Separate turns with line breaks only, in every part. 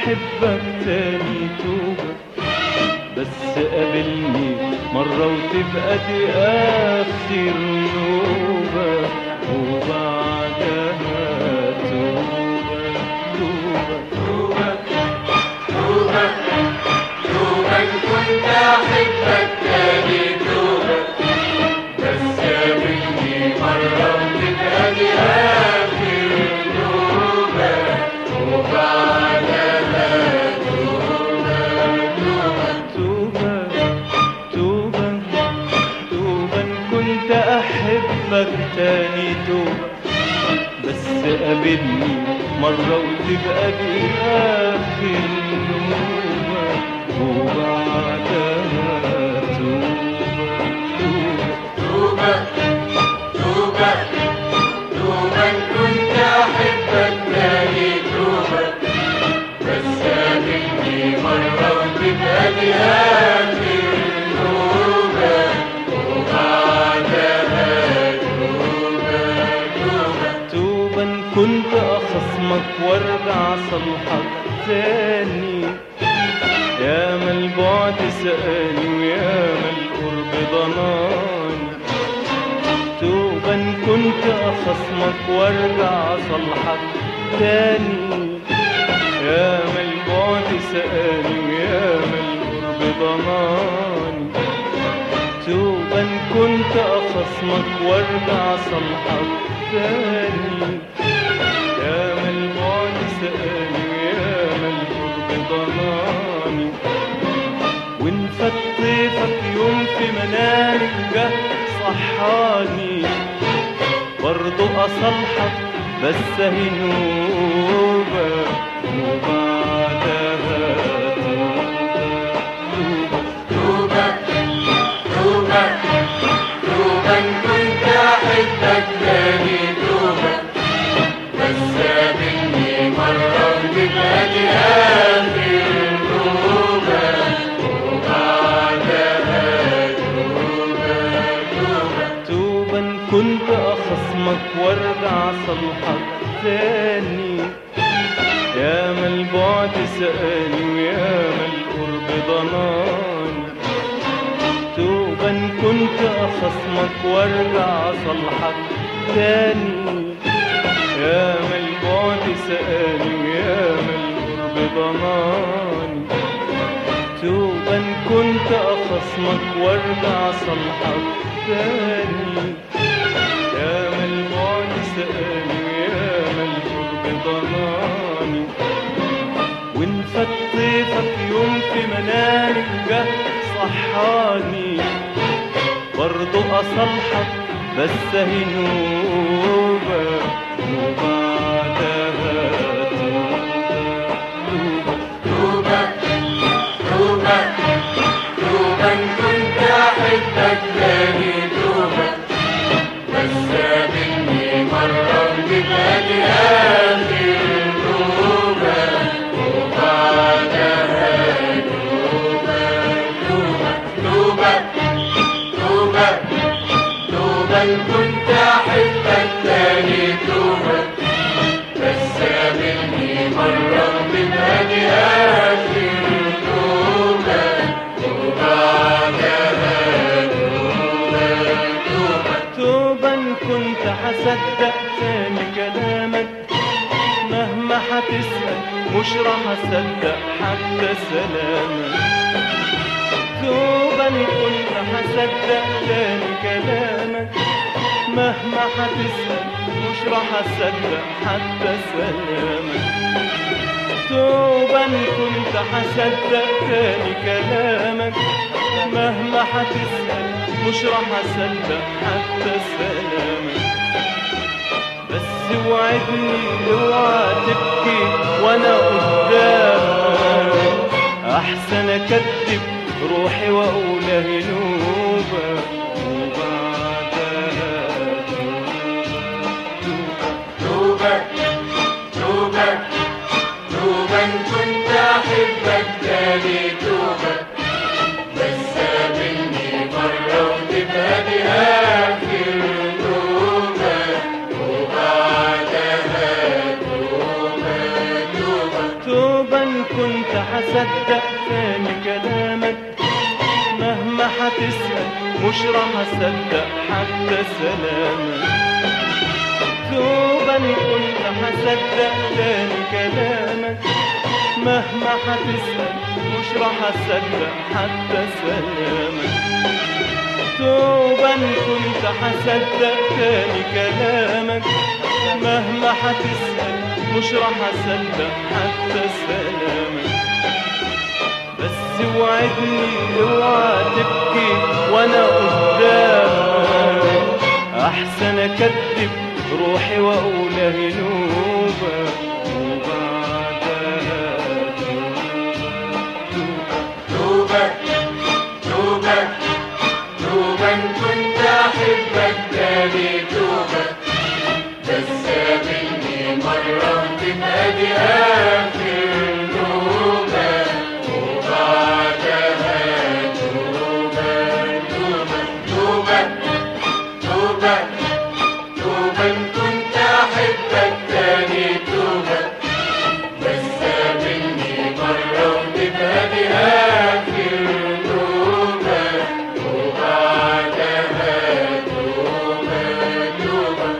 أحبك تاني توبة بس قابلني مرة وتبقى دي آخر نوبة وبعدها توبة توبة
توبة توبة إن كنت أحبك تاني توبة بس قابلني مرة وتبقى دي آخر توبة وبعدها توبة توبة
توبة توبة توبة إن كنت أحبك تاني توبة بس قابلني مرة وتبقى دي آخر نوبة وبعدها توبة توبة
توبة توبة توبة إن كنت أحبك تاني توبة بس قابلني مرة وتبقى دي آخر توبة وبعدها توبة توبة
توبة إن كنت أخصمك وارجع صلحك تاني يا ما البعد سألي ويا ما القرب ضناني توبة إن كنت أخصمك وارجع صلحك تاني يا ما البعد سألي ويا ما القرب ضناني توبة إن كنت أخصمك وارجع صلحك تاني يا ما البعد سألي ويا ما القرب ضناني وإن فات طيفك يوم في منامك جه صحاني برضو أصلحك بس هي نوبة وبعدها توبة توبة
توبة توبة توبة إن كنت أحبك تاني توبة بس قابلني مرة وتبقى دي آخر توبة وبعدها توبة توبة
توبة إن كنت أخصمك وارجع صلحك تاني يا ما البعد سألي ويا ما القرب ضناني توبة إن كنت أخصمك وارجع صلحك تاني يا ما البعد سألي ويا ما القرب ضناني توبة إن كنت أخصمك وارجع صلحك تاني يا ما البعد سألي ويا ما القرب ضناني وإن فات طيفك يوم في منامك جه صحاني برضو أصلحك بس هي نوبة وبعدها توبة
توبة توبة توبة إن كنت أحبك تاني توبة بس قابلني مرة وتبقى دي آخر توبة وبعدها توبة توبة توبة توبة توبة إن كنت أحبك تاني توبة بس قابلني مرة وتبقى دي آخر توبة وبعدها توبة توبة
توبة إن كنت هصدق تاني كلامك مهما هتسأل مش راح أصدق حتى سلامك توبة إن كنت هصدق تاني كلامك مهما هتسأل مش راح أصدق حتى سلامك توبة إن كنت هصدق تاني كلامك مهما هتسأل مش راح أصدق حتى سلامك بس وعدني اوعى تبكي وانا قدامك احسن اكدب روحي واقول اهي نوبه وبعدها
توبة توبة توبة إن كنت أحبك تاني توبة بس قابلني مرة وتبقى دي آخر توبة وبعدها توبة توبة
توبة إن هصدق تاني كلامك مهما هتسأل مش راح اصدق حتى سلامك توبا كنت هصدق تاني كلامك مهما هتسأل مش راح اصدق حتى سلامك توبا كنت هصدق تاني كلامك مهما هتسأل مش راح اصدق حتى سلامك بس وعدني اوعى تبكي وانا قدامك احسن اكذب روحي واقول اهي نوبه وبعدها
توبة توبة توبة كنت أحبك تاني توبة بس قابلني مرة وتبقى دي آخر نوبة وبعدها توبة توبة توبة توبة توبة كنت أحبك تاني توبة بس قابلني مرة وتبقى دي آخر توبة وبعدها توبة توبة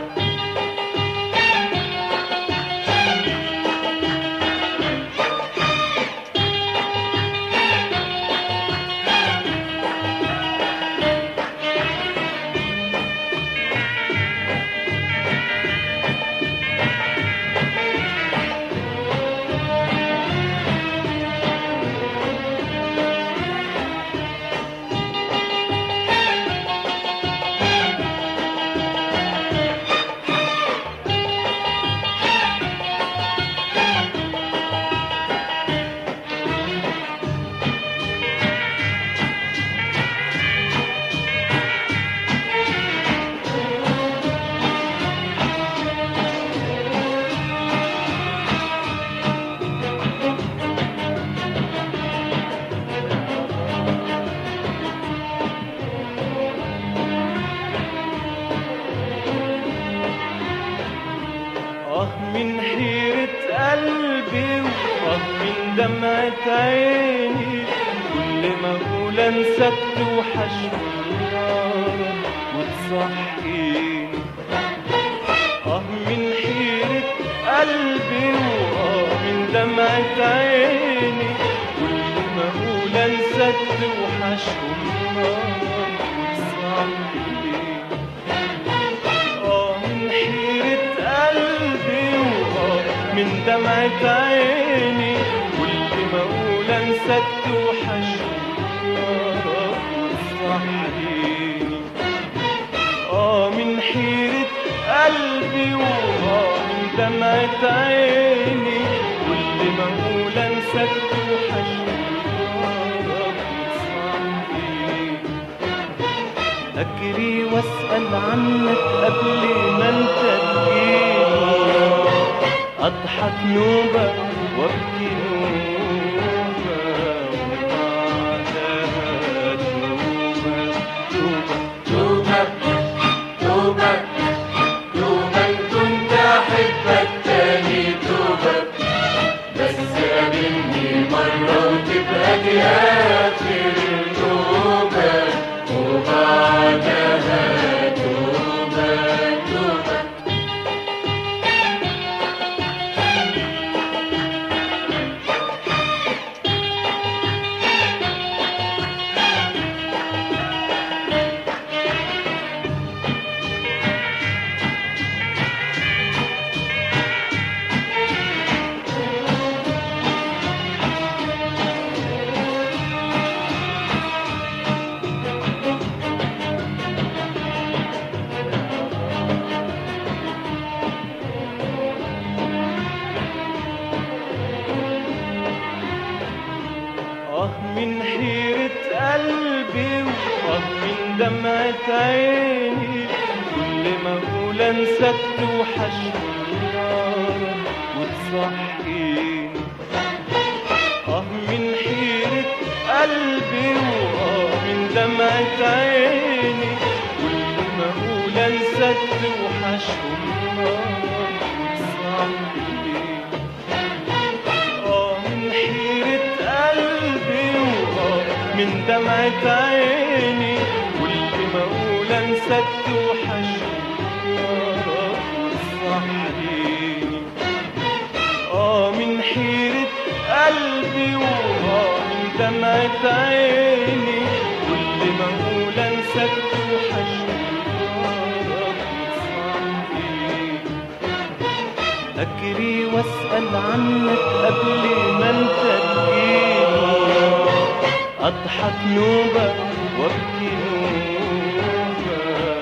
آه من حيرة قلبي وآه من دمعة عيني كل ما أقول أنساك توحشني نار وتصحيني آه من حيرة قلبي وآه من دمعة عيني كل ما أقول أنساك توحشني نار وتصحيني آه من حيرة قلبي وآه من دمعة عيني كل ما أقول أنساك توحشني نارك وتصحيني آه من حيرة قلبي وآه من دمعة عيني كل ما أقول أنساك توحشني نارك وتصحيني أجري وأسأل عنك قبل ما أنت تجيني أضحك نوبة وأبكي نوبة وبعدها توبة توبة
توبة توبة توبة كنت أحبك تاني توبة بس قابلني مرة وتبقى دي آخر توبة وبعدها توبة توبة
آه من حيرة قلبي وآه من دمعة عيني كل ما أقول أنساك توحشني نار وتصحيني آه من حيرة قلبي وآه من دمعة عيني كل ما أقول أنساك توحشني نار وتصحيني آه من حيرة من دمعة عيني كل ما اقول انساك توحشني صحيني اه من حيرة قلبي واه من دمعة عيني كل ما اقول انساك توحشني صحيني أجري وأسأل عنك قبل ما أنت تجيني أضحك نوبة وأبكي نوبة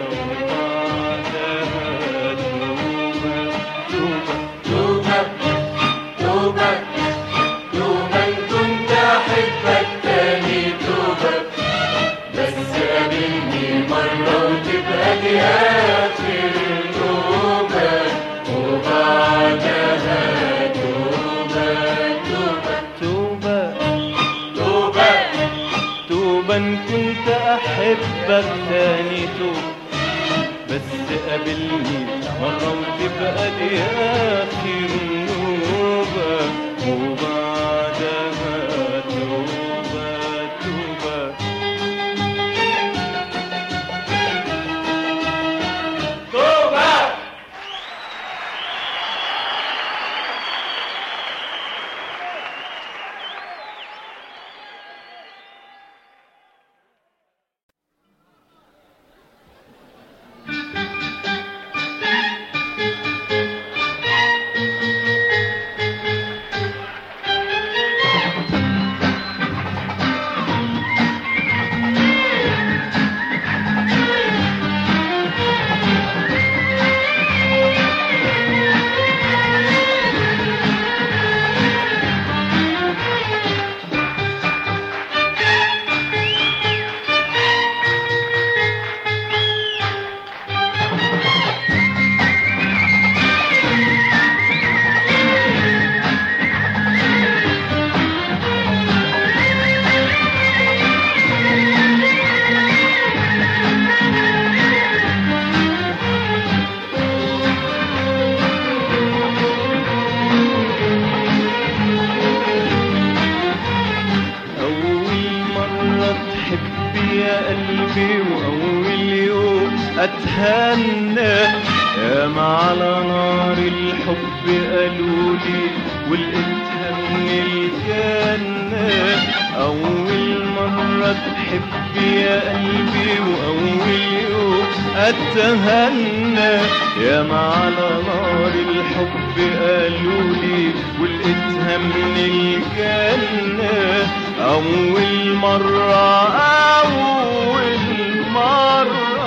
وبعدها توبة توبة
توبة توبة توبة إن كنت أحبك تاني توبة بس قابلني مرة وتبقى دي آخر توبة وبعدها توبة توبة
توبة
توبة
توبة إن كنت أحبك تاني توبة بس قابلني مرة وتبقى دي آخر نوبة وبعدها توبة توبة
توبة
أول مرة تحب يا قلبي وأول يوم أتهنى يا ما على نار الحب قالولي ولقيتها من الجنة أول مرة تحب يا قلبي وأول يوم أتهنى يا ما على نار الحب قالولي ولقيتها من الجنة أول مرة أول مرة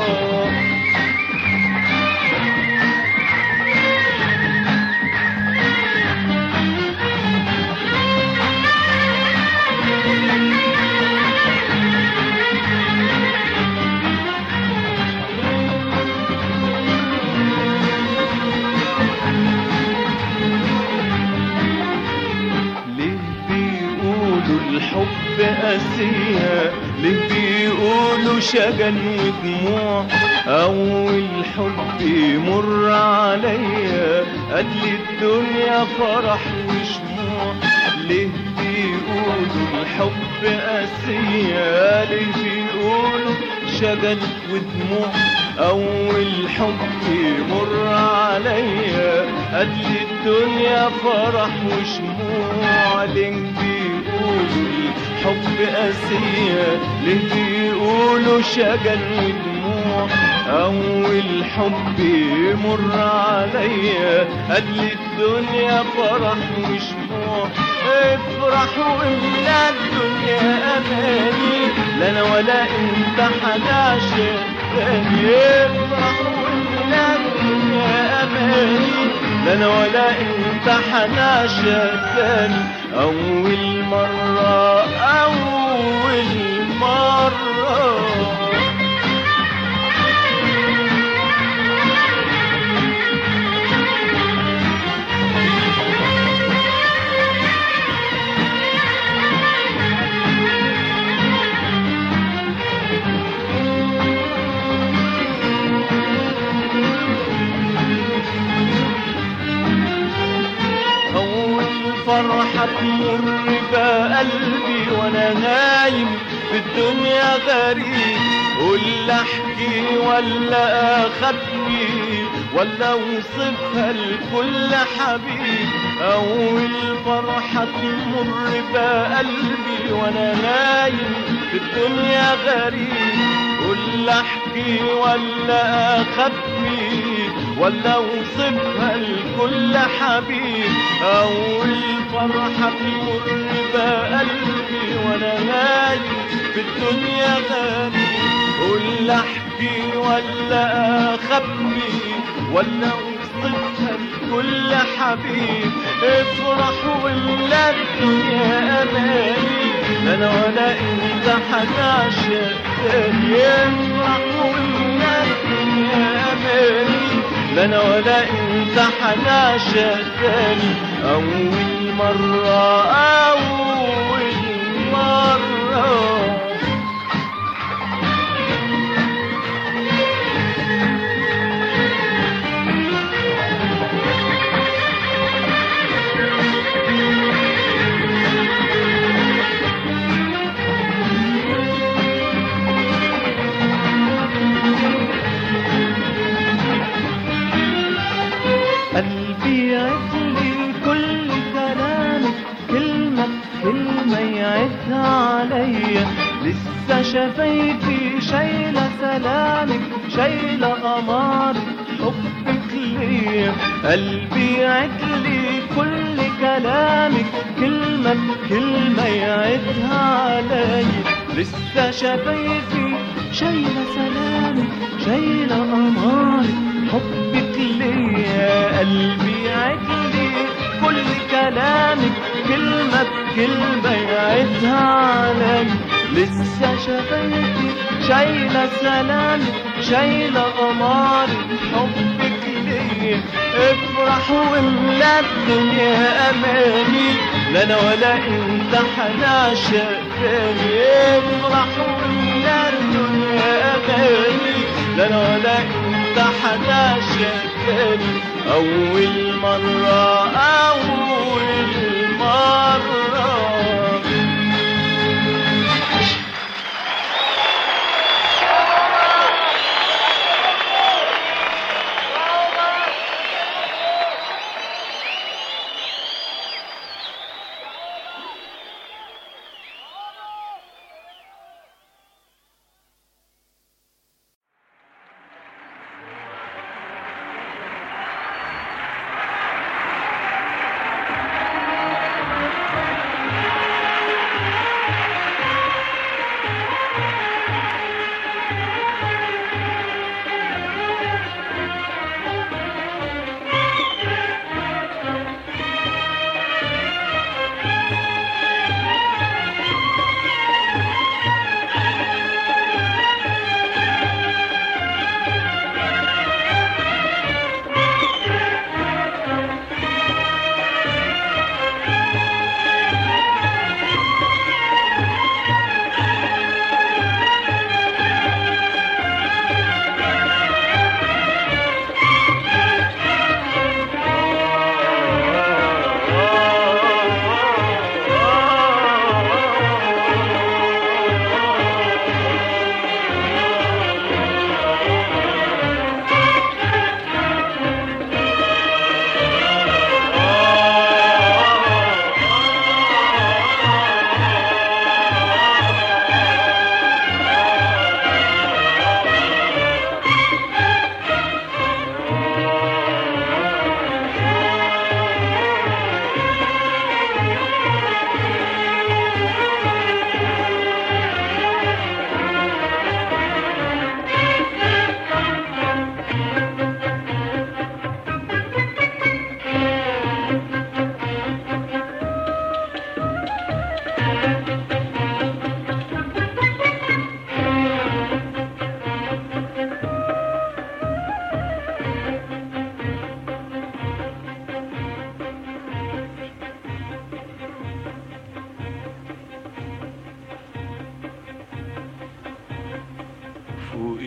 ليه بيقولوا الحب قاسية ليه بيقولوا شجن ودموع أول حب يمر عليا قد الدنيا فرح وشموع ليه بيقولوا الحب قاسية ليه بيقولوا شجن ودموع أول حب يمر عليا قد الدنيا فرح وشموع ليه بيقولوا الحب قاسية ليه بيقولوا شجن ودموع أول حب يمر عليا قد الدنيا فرح وشموع افرح واملا الدنيا اماني لا انا ولا انت هنعشق تاني افرح واملا الدنيا اماني لا انا ولا انت هنعشق تاني اول مرة اول مرة أول فرحة تمر بقلبي وأنا نايم في الدنيا غريب قول احكي ولا اخبي ولا اوصفها لكل حبيب اول فرحة تمر بقلبي وانا نايم في الدنيا غريب قول احكي ولا اخبي ولا اوصفها لكل حبيب اول فرحة تمر بقلبي وانا نايم في الدنيا غريب قول احكي ولا اخبي ولا اوصفها لكل حبيب افرح واملا الدنيا اماني لا انا ولا انت هنعشق تاني افرح واملا الدنيا اماني لا انا ولا انت هنعشق تاني اول مرة اول مرة قلبي يعدلي كل كلامك كلمة كلمة يعدها عليا لسه شفايفي شايلة سلامك شايلة أمارة حبك ليا قلبي يعدلي كل كلامك كلمة كلمة يعدها عليا لسه شفايفي شايلة سلامك شايلة أمارة حبك ليا قلبي عدلي كل كلامك كلمة بكلمة يعدها علي لسه شفايفي شايلة سلامك شايلة أمارة حبك ليا افرح واملا الدنيا أماني لا أنا ولا أنت هنعشق تاني افرح واملا الدنيا أماني لا أنا ولا أنت هنعشق تاني أول مرة أول مرة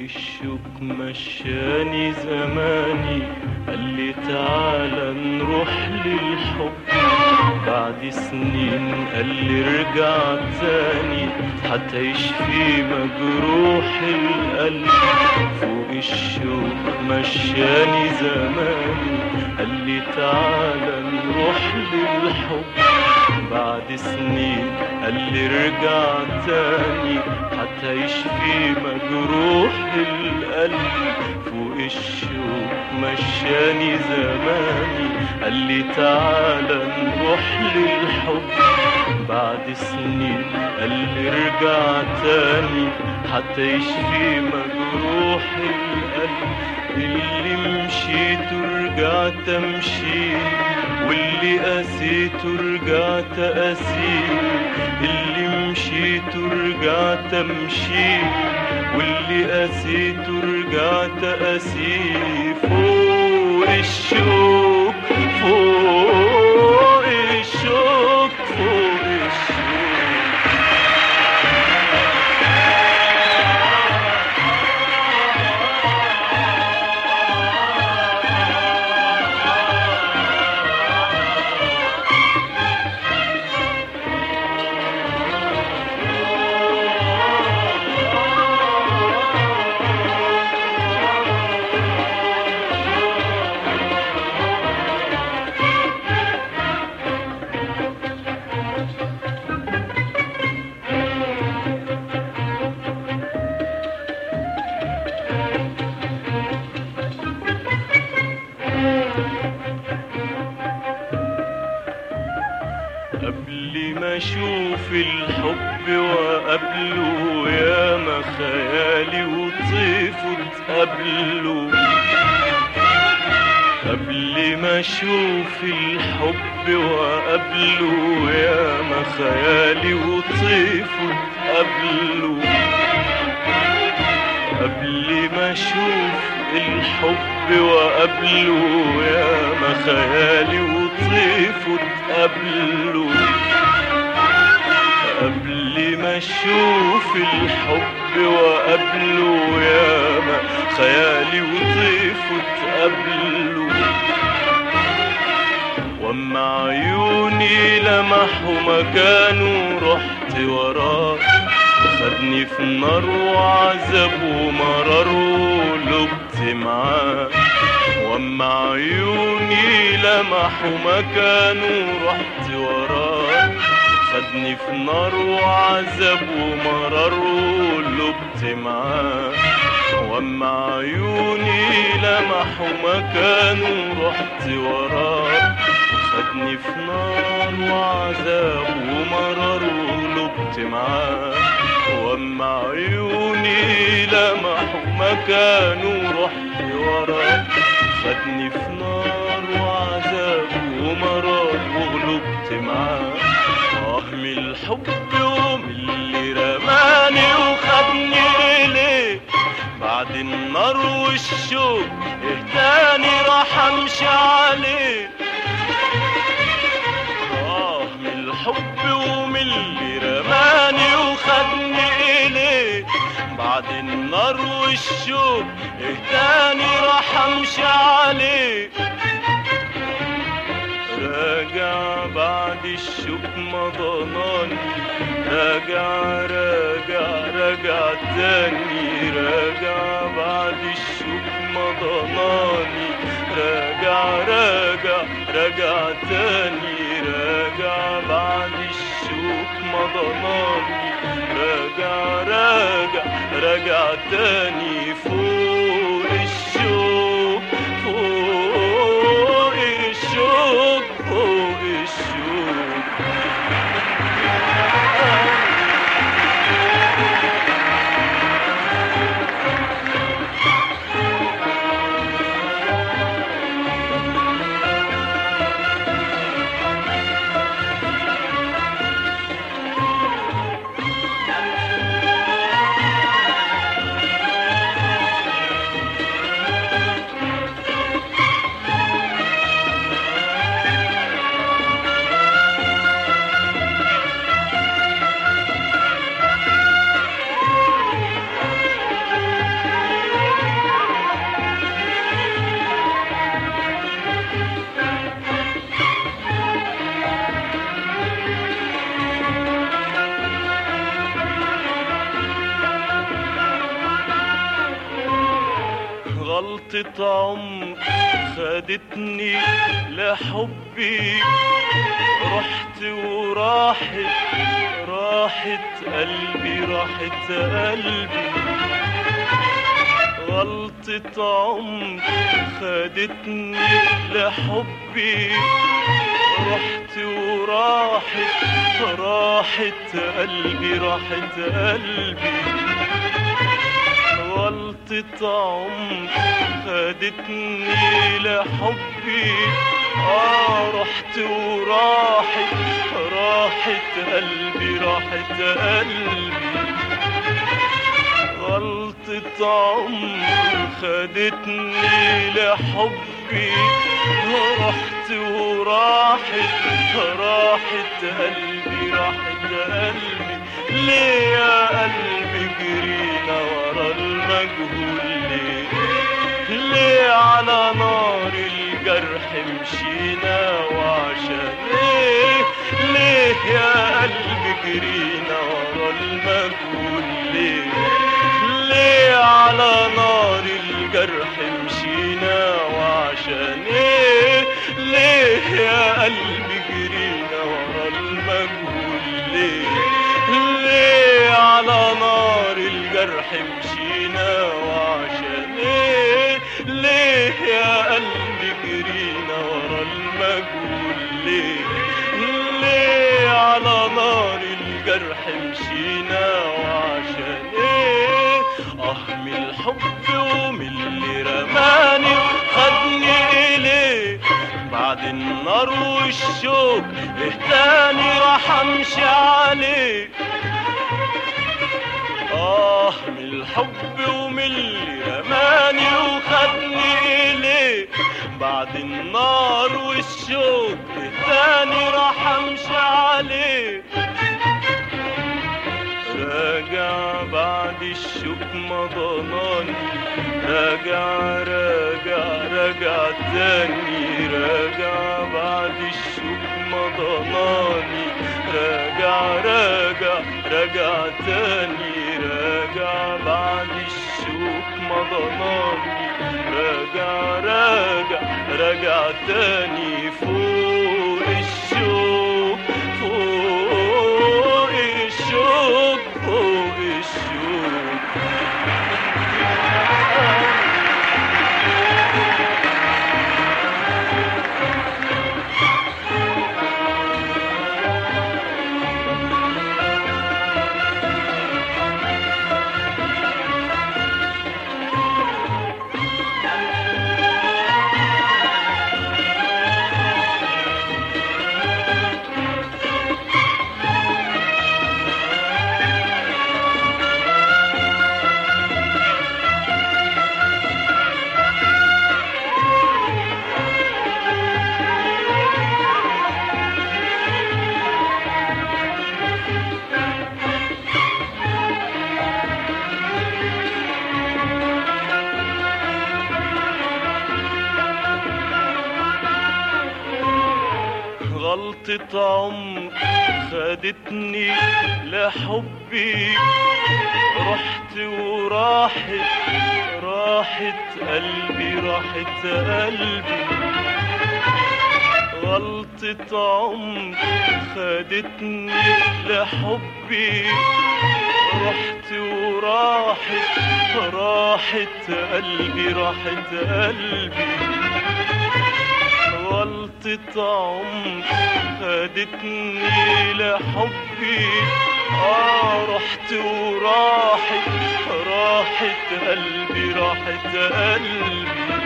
الشوك مشاني زماني قال لي تعالى نروح للحب بعد سنين قال لي ارجع تاني حتى يشفي مجروح القلب فوق الشوك مشاني زماني قال لي تعالى نروح للحب بعد سنين قال لي ارجع تاني حتى يشفي مجروح القلب فوق الشوق مشاني زماني قال لي تعالى نروح للحب بعد سنين قال لي ارجع تاني حتى يشفي مجروح القلب اللي مشيت ورجعت امشي واللي قسيت ورجعت قسيت اللي مشيت ورجعت امشي واللي قسيت ورجعت قسيت فوق الشوك فوق الشوك فوق الشوك قبل ما اشوف الحب وقبله يا ما خيالي وطيفه تقابله قبل ما اشوف الحب وقبله يا ما خيالي وطيفه تقابله قبل ما اشوف الحب وقبله يا ما خيالي وطيفه تقابله قبل ما اشوف الحب وقبله يا ما خيالي وطيفه تقابله واما عيوني لمحوا مكانه رحت وراه خدني في نار وعذاب ومرار ولبت معاه واما عيوني لمحوا مكانه رحت وراه خدني في نار وعذاب ومرار ولبت معاه واما عيوني لمحوا مكانه رحت وراه خدني في نار وعذاب ومرار ولبت معاه واما عيوني لمحوا مكانه رحت وراه خدني في نار وعذاب ومرار وغلبت معاه اه من الحب ومن اللي رماني وخدني ليه بعد النار والشوق اهداني راح امشي عليه آه من الحب ومن اللي رماني وخدني إليه بعد النار والشوق اهداني راح امشي عليه راجع بعد الشوق ما ضناني راجع راجع راجع تاني راجع بعد الشوق ما ضناني راجع راجع راجع تاني راجع بعد الشوق ما ضناني راجع راجع راجع تاني فوق الشوق فوق الشوق فوق الشوق غلطة عمر خدتني لحبي رحت وراحت راحت قلبي راحت قلبي غلطة عمر خدتني لحبي رحت وراحت راحت قلبي راحت قلبي غلطة عمر خدتني لحبي آه رحت وراحت راحت قلبي راحت قلبي غلطة عمر خدتني لحبي رحت وراحت راحت قلبي راحت قلبي ليه يا قلبي جرينا ورا المجهول ليه ليه على نار الجرح مشينا وعشان ليه ليه يا قلبي جرينا ورا المجهول ليه ليه على نار الجرح مشينا وعشان ايه ليه يا قلبي جرينا ورا المجهول ليه ليه على نار الجرح مشينا وعشان ايه ليه يا قلبي جرينا ورا المجهول ليه ليه على نار الجرح مشينا وعشان ايه اه من الحب ومن اللي رماني وخدني اليه بعد النار والشوق اهتاني راح امشي عليه آه من الحب ومن اللي رماني وخدني إليه بعد النار والشوق التاني راح أمشي عليه راجع بعد الشوق ما ضناني راجع راجع راجع تاني راجع بعد الشوق ما ضناني راجع راجع راجع تاني راجع بعد الشوق ما ضناني راجع راجع راجع تاني فوق الشوق فوق الشوق فوق الشوق غلطة عمر خدتني لحبي رحت وراحت راحت قلبي راحت قلبي غلطة عمر خدتني لحبي رحت وراحت راحت قلبي راحت قلبي غلطة عمر خدتني لحبي آه رحت وراحت راحت قلبي راحت قلبي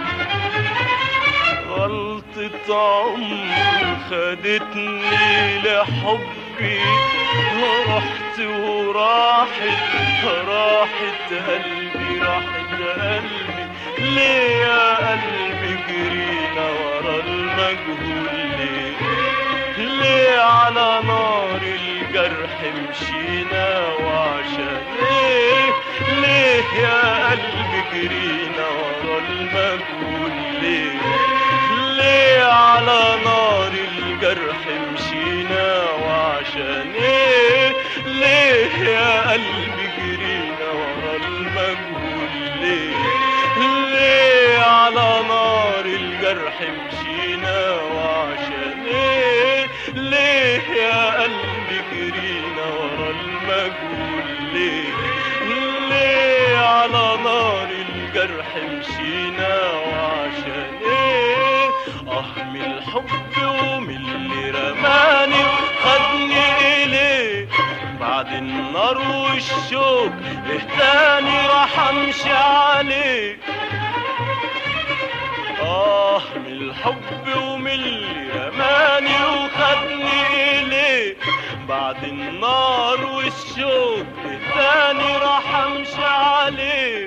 غلطة عمر خدتني لحبي رحت وراحت راحت قلبي راحت قلبي ليه يا قلبي جرينا ورا المجهول ليه ليه على نار الجرح مشينا وعشان ليه ليه يا قلبي جرينا ورا المجهول ليه ليه على نار الجرح مشينا وعشان ايه ليه يا قلبي جرينا ورا المجهول ليه ليه على النار والشوق إيه تاني راح امشي عليه آه من الحب ومن اللي رماني وخدني إليه بعد النار والشوق إيه تاني راح امشي عليه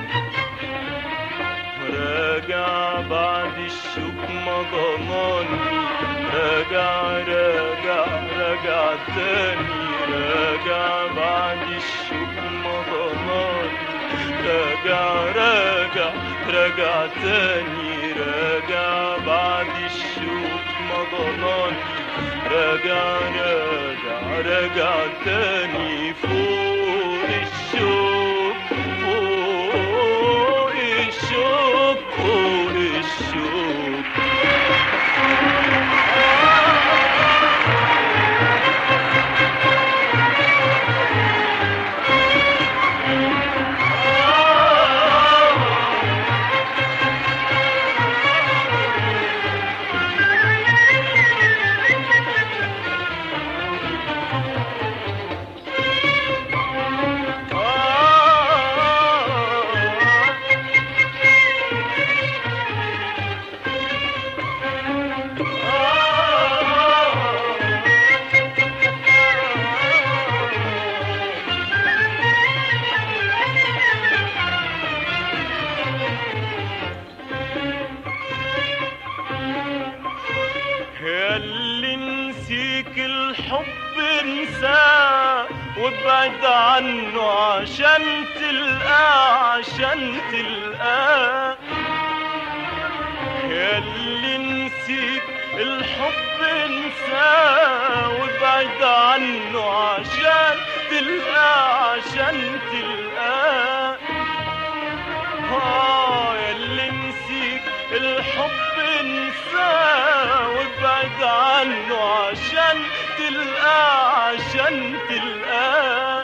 راجع بعد الشوق ما ضماني راجع راجع راجع تاني راجع بعد الشوق ما ضماني راجع راجع راجع تاني راجع بعد الشوق ما ضماني راجع راجع راجع تاني فوق الشوق فوق الشوق فوق الشوق يا اللي نسيك الحب انساه وابعد عنه عشان تلقاه عشان تلقاه يا اللي نسيك الحب انساه وابعد عنه عشان تلقاه عشان تلقاه آه يا اللي نسيك الحب انساه وابعد عنه عشان تلقاه عشان تلقاه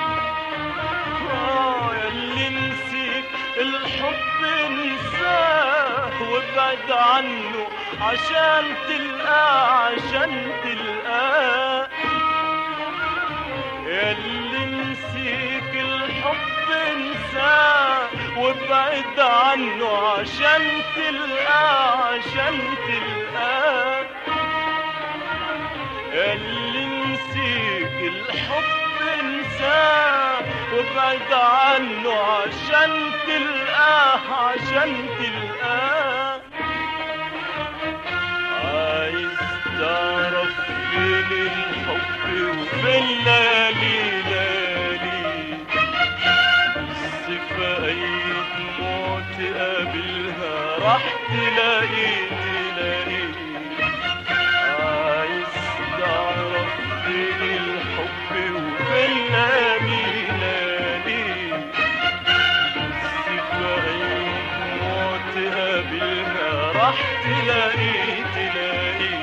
آه يا اللي نسيك الحب انساه وابعد عنه عشان تلقاه عشان تلقاه يا اللي نسيك الحب انساه وابعد عنه عشان تلقاه عشان تلقاه يا اللي نسيك الحب انساه وابعد عنه عشان تلقاه عشان تلقاه عايز تعرف فين الحب وفين لالي لالي بص في اي دموع تقابلها راح تلاقي تلاقي عايز تعرف فين الحب وفين لالي لالي بص في اي دموع تقابلها راح تلاقي تلاقي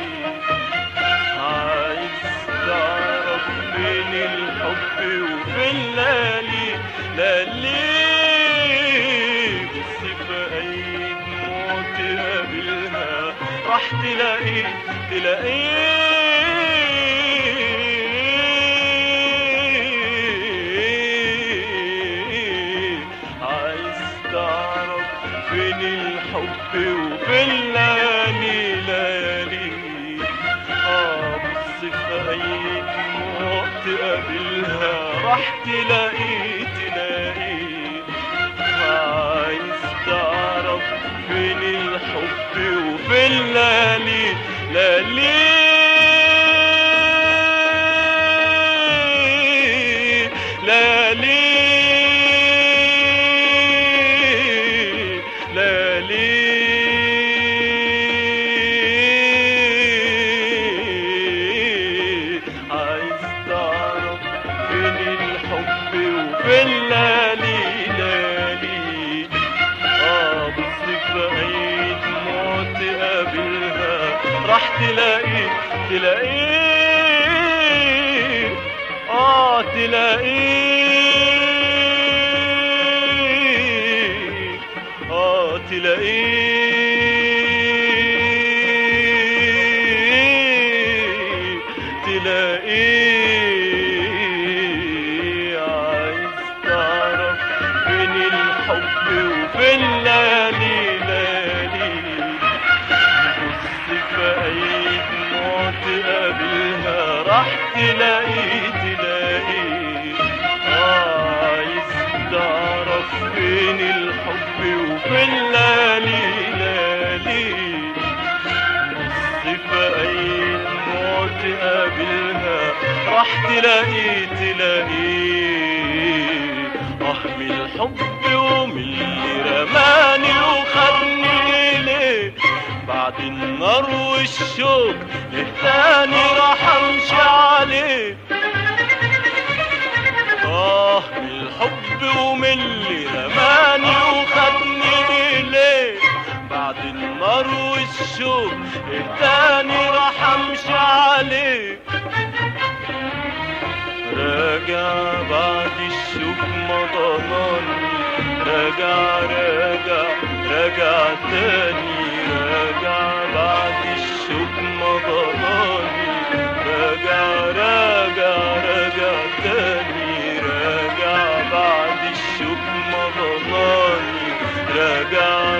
عايز تعرف فين الحب وفين لالي لالي بس في اي دموع تقابلها راح تلاقي تلاقي عايز تعرف فين الحب وفين لالي لالي اه بص في اي دموع تقابلها راح تلاقي تلاقي عايز تعرف فين الحب وفين لالي لالي لالي لالي عايز تعرف فين الحب وفين لالي لالي اه بص في اي دموع تقابلها راح تلاقي تلاقي اه تلاقي اه تلاقي تلاقي تقابلها راح تلاقي تلاقي آه عايز تعرف فين الحب وفين لالي لالي بص في أي دموع تقابلها راح تلاقي تلاقي آه من الحب ومن اللي رماني وخدني إليه بعد النار والشوق ليه تاني راح امشي عليه آه من الحب ومن اللي رماني وخدني إليه بعد النار والشوق التاني راح امشي عليه راجع بعد الشوق مضناني راجع راجع راجع تاني راجع بعد الشوق مضناني راجع راجع راجع تاني راجع بعد الشوق مضناني راجع